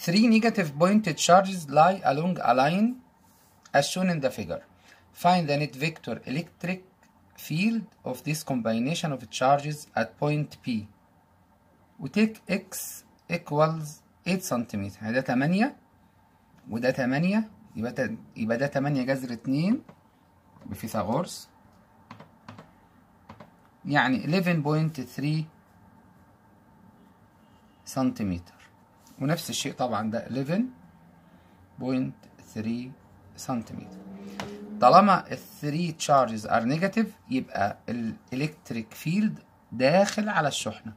Three negative pointed charges lie along a line as shown in the figure. Find the net vector electric field of this combination of charges at point P. وتيك x equals 8 سنتيمتر يعني ده 8 وده 8 يبقى ده يبقى ده 8 جذر 2 بفيثاغورس يعني 11.3 سنتيمتر ونفس الشيء طبعا ده 11.3 سنتيمتر طالما ال 3 تشارجز ار نيجاتيف يبقى الالكتريك فيلد داخل على الشحنه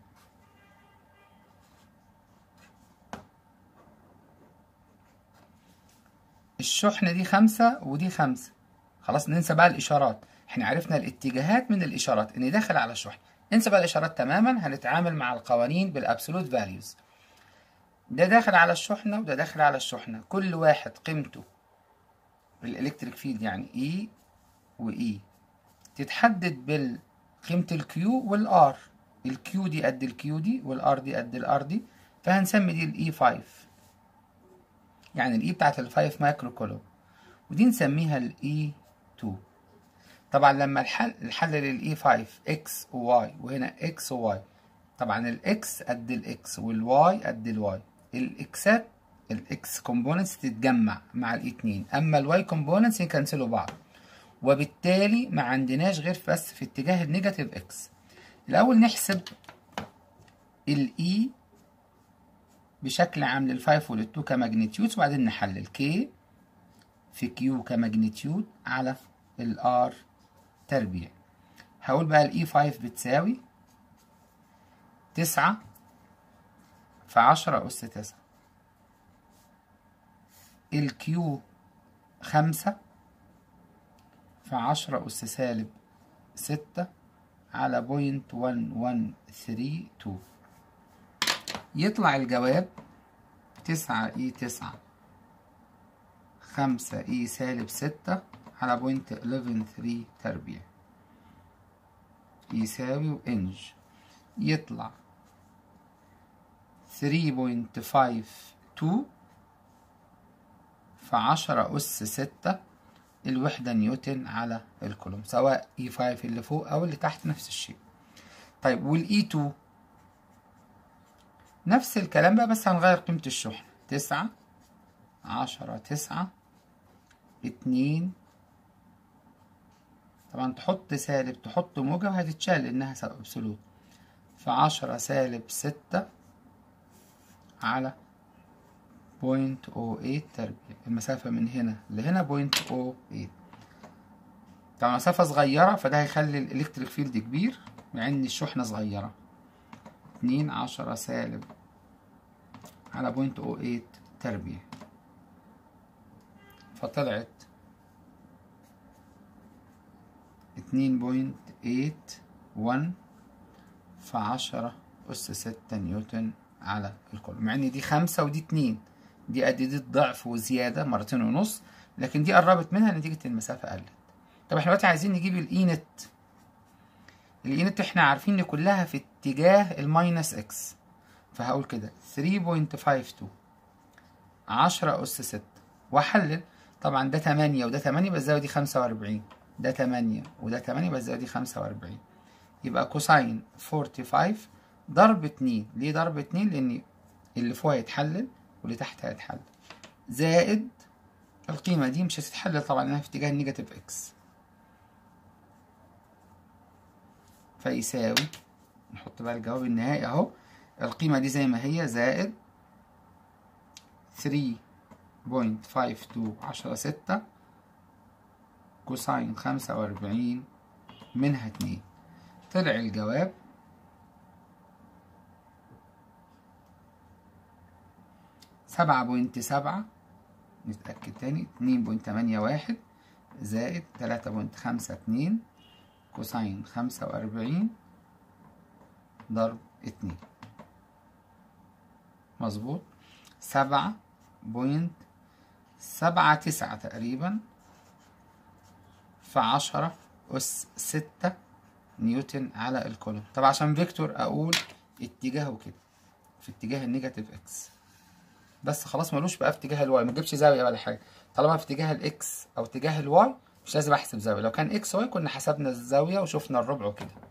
الشحنة دي خمسة ودي خمسة خلاص ننسى بقى الإشارات احنا عرفنا الاتجاهات من الإشارات إن داخل على الشحنة انسى بقى الإشارات تماما هنتعامل مع القوانين بالأبسولوت فاليوز ده داخل على الشحنة وده داخل على الشحنة كل واحد قيمته بالإلكتريك فيلد يعني E و E تتحدد بالقيمة الكيو والآر الكيو دي قد الكيو دي والآر دي قد الآر دي فهنسمي دي الإي 5 يعني الاي بتاعت ال 5 مايكرو كولوم ودي نسميها الاي 2 طبعا لما الحل نحلل الاي 5 اكس وواي وهنا اكس وواي طبعا الاكس قد الاكس والواي قد الواي الاكسات الاكس كومبوننتس تتجمع مع الاي 2 اما الواي كومبوننتس يكنسلوا بعض وبالتالي ما عندناش غير بس في اتجاه النيجاتيف اكس الاول نحسب الاي بشكل عام للفايف وللتو كماجنتيود وبعدين نحلل كي في كيو كماجنتيود على الار تربيع هقول بقى الاي 5 بتساوي تسعة في عشرة أس تسعة الكيو خمسة في عشرة أس سالب ستة على بوينت ون ون ثري تو يطلع الجواب تسعة اي تسعة خمسة اي سالب ستة على بوينت اليفن ثري تربيع يساوي انج يطلع ثري بوينت فايف تو في عشرة أس ستة الوحدة نيوتن على الكولوم سواء اي فايف اللي فوق أو اللي تحت نفس الشيء طيب والاي 2 نفس الكلام بقى بس هنغير قيمة الشحنة تسعة عشرة تسعة اتنين طبعا تحط سالب تحط موجب هتتشال لأنها أبسولوت في عشرة سالب ستة على بوينت او ايت تربيع المسافة من هنا لهنا بوينت او ايت طبعا مسافة صغيرة فده هيخلي الإلكتريك فيلد كبير مع إن الشحنة صغيرة اتنين عشرة سالب على بوينت او ايت تربيع فطلعت اتنين بوينت ايت ون في عشرة أس ستة نيوتن على الكل مع إن دي خمسة ودي اتنين دي قد دي الضعف وزيادة مرتين ونص لكن دي قربت منها نتيجة المسافة قلت طب احنا دلوقتي عايزين نجيب الاي نت الاي نت احنا عارفين ان كلها في اتجاه الماينس اكس فهقول كده 3.52 10 أس 6 وأحلل طبعا ده 8 وده 8 بس دي 45 ده 8 وده 8 بس دي 45 يبقى كوساين 45 ضرب 2 ليه ضرب 2 لأن اللي فوق هيتحلل واللي تحت هيتحلل زائد القيمة دي مش هتتحلل طبعا لأنها في اتجاه النيجاتيف اكس فيساوي نحط بقى الجواب النهائي اهو القيمة دي زي ما هي زائد 3.52 عشرة ستة كوساين خمسة وأربعين منها اتنين طلع الجواب سبعة بوينت سبعة نتأكد تاني اتنين بوينت تمانية واحد زائد تلاتة بوينت خمسة اتنين كوساين خمسة وأربعين ضرب اتنين مظبوط سبعة بوينت سبعة تسعة تقريبا في عشرة أس ستة نيوتن على الكولوم طب عشان فيكتور أقول اتجاهه كده في اتجاه النيجاتيف اكس بس خلاص ملوش بقى في اتجاه الواي ما تجيبش زاويه ولا حاجه طالما في اتجاه الاكس او اتجاه الواي مش لازم احسب زاويه لو كان اكس واي كنا حسبنا الزاويه وشفنا الربع وكده